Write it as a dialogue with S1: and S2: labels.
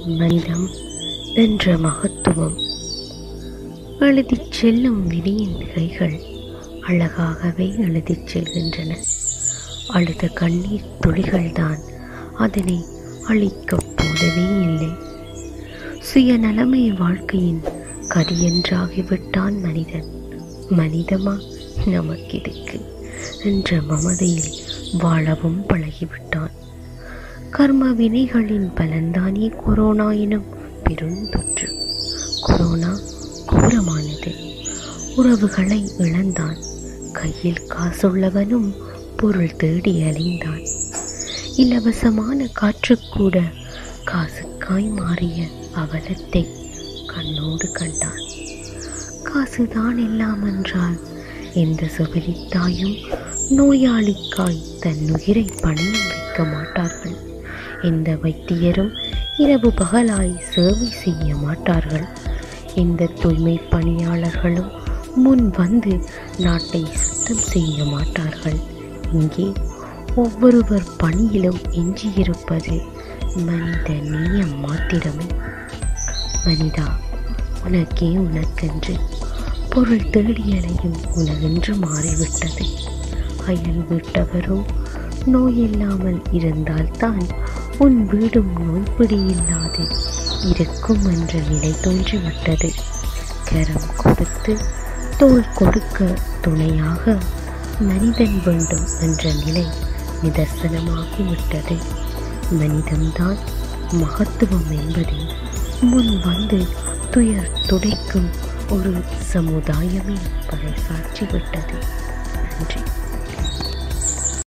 S1: மனிதம் என்ற மகத்துவம் எழுதிச் செல்லும் விதியின் கைகள் அழகாகவே எழுதிச் செல்கின்றன அழுத கண்ணீர் துளிகள்தான் அதனை அழிக்கப் போதவே இல்லை சுயநலமே வாழ்க்கையின் கதியென்றாகிவிட்டான் மனிதன் மனிதமா நமக்கிதுக்கு என்ற மமதையில் வாழவும் பழகிவிட்டான் கர்ம வினைகளின் பலன்தானே கொரோனா எனும் பெருந்தொற்று கொரோனா கோரமானது உறவுகளை இழந்தான் கையில் காசுள்ளவனும் பொருள் தேடி அலைந்தான் இலவசமான காற்றுக்கூட காசுக்காய் மாறிய அவலத்தை கண்ணோடு கண்டான் காசுதான் எல்லாம் என்றால் எந்த சுகலித்தாயும் நோயாளிக்காய் தன் உயிரை பணியம் வைக்க மாட்டார்கள் எந்த வைத்தியரும் இரவு பகலாய் சேவை செய்ய மாட்டார்கள் எந்த தூய்மை பணியாளர்களும் முன் வந்து நாட்டை சுத்தம் செய்ய மாட்டார்கள் இங்கே ஒவ்வொருவர் பணியிலும் எஞ்சியிருப்பது மனித நேயம் மாத்திரமே மனிதா உனக்கே உனக்கென்று பொருள் தேடியலையும் உனவென்று மாறிவிட்டது அயல் வீட்டவரோ நோயில்லாமல் இருந்தால்தான் உன் வீடும் நோய்பிடி இல்லாது இருக்கும் என்ற நிலை தோன்றிவிட்டது கரம் கொடுத்து தோள் கொடுக்க துணையாக மனிதன் வேண்டும் என்ற நிலை நிதர்சனமாகிவிட்டது மனிதம்தான் மகத்துவம் என்பதை முன் வந்து துயர் துடைக்கும் ஒரு சமுதாயமே பறைசாற்றி விட்டது நன்றி